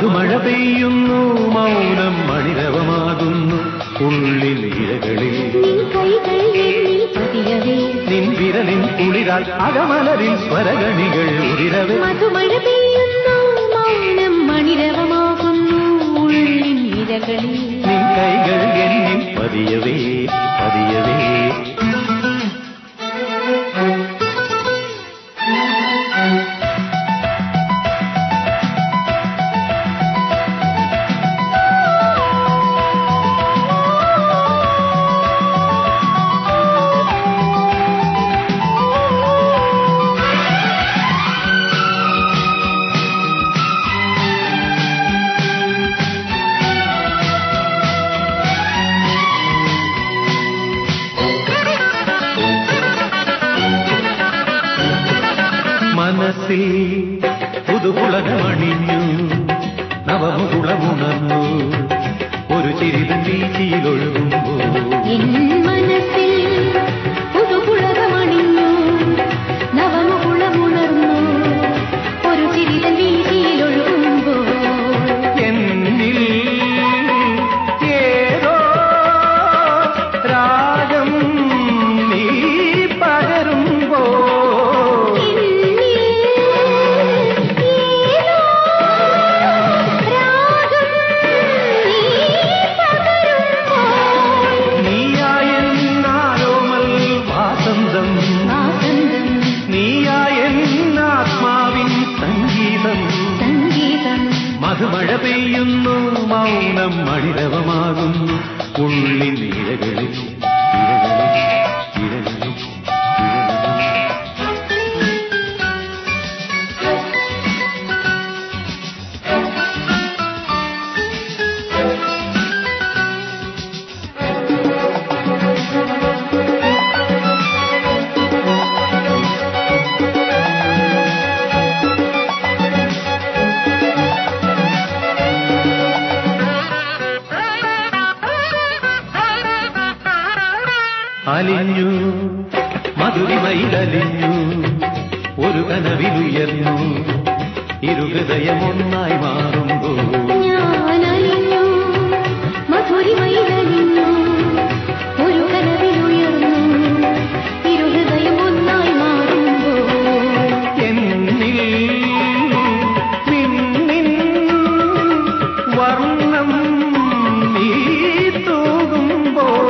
മധുമഴ പെയ്യുന്നു മൗനം മണിരവമാകുന്നു ഉള്ളിൽ ഇരകളിൽ നിൻ കൈകൾ എന്നിൽ പതിയവേ നിൻ വിരലിൻ കുളിരാൽ അകമലരിൽ സ്വരഗണികൾ ഉതിരവേ മധുമഴ പെയ്യുന്നു മൗനം മണിരവമാകുന്നു ഉള്ളിൻ ഇരകളിൽ നിൻ കൈകൾ എന്നിൽ പതിയവേ പതിയവേ മനസ്സിൽ പുതുപുളകമണിഞ്ഞു നവമുകുളമുണർന്നു ഒരു ചിരിതൻ വീതിയിലൊഴുകുമ്പോൾ എൻ മനസ്സിൽ പുതുപുളകമണിഞ്ഞു നവമുകുളമുണർന്നു ഒരു ചിരിതൻ വീതിയിലൊഴുകുമ്പോൾ എന്നിൽ ഏതോ രാഗം നീ പകരുമ്പോൾ നീയായെന്നാരോമൽ വാസന്തം നീയായെന്നാത്മാവിൻ സംഗീതം മധുമഴ പെയ്യുന്നു മൗനം മണിരവമാകുന്നു ഉള്ളിൻ ഇരകളിൽ ഇരകളിൽ ഇരകളിൽ ഇരകളിൽ അലിഞ്ഞു മധുരിമയിലലിഞ്ഞു ഒരു കനവിലുയർന്നു ഇരുഹൃദയമൊന്നായി മാറുമ്പോൾ ഞാനലിഞ്ഞു മധുരിമയിലലിഞ്ഞു ഒരു കനവിലുയർന്നു ഇരുഹൃദയം ഒന്നായി മാറുമ്പോൾ എന്നിൽ നിന്നിൻ വർണ്ണം നീ തൂകുമ്പോൾ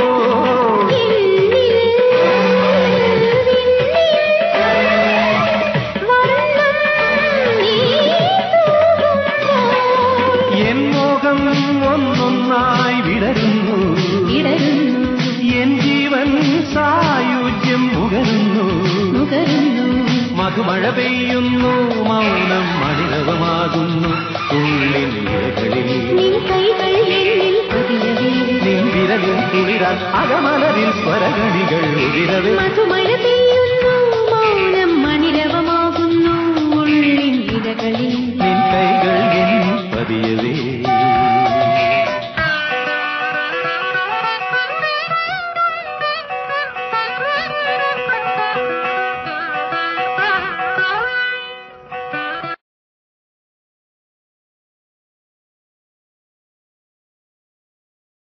എൻ മോഹം ഒന്നൊന്നായി വിടരുന്നു എൻ ജീവൻ സായുജ്യം മുകരുന്നു മധുമഴ പെയ്യുന്നു മൗനം മണിരവമാകുന്നു ഉള്ളിൻ ഇരകളിൽ നിൻ വിരലിൽ കുളിരാൽ അകമലരിൽ സ്വരഗണികൾ ഉതിരവേ മധുമഴ പെയ്യുന്നു മൗനം മണിരവമാകുന്നു ഉള്ളിൻ ഇരകളിൽ നിൻ കൈകൾ എൻ പതിയവേ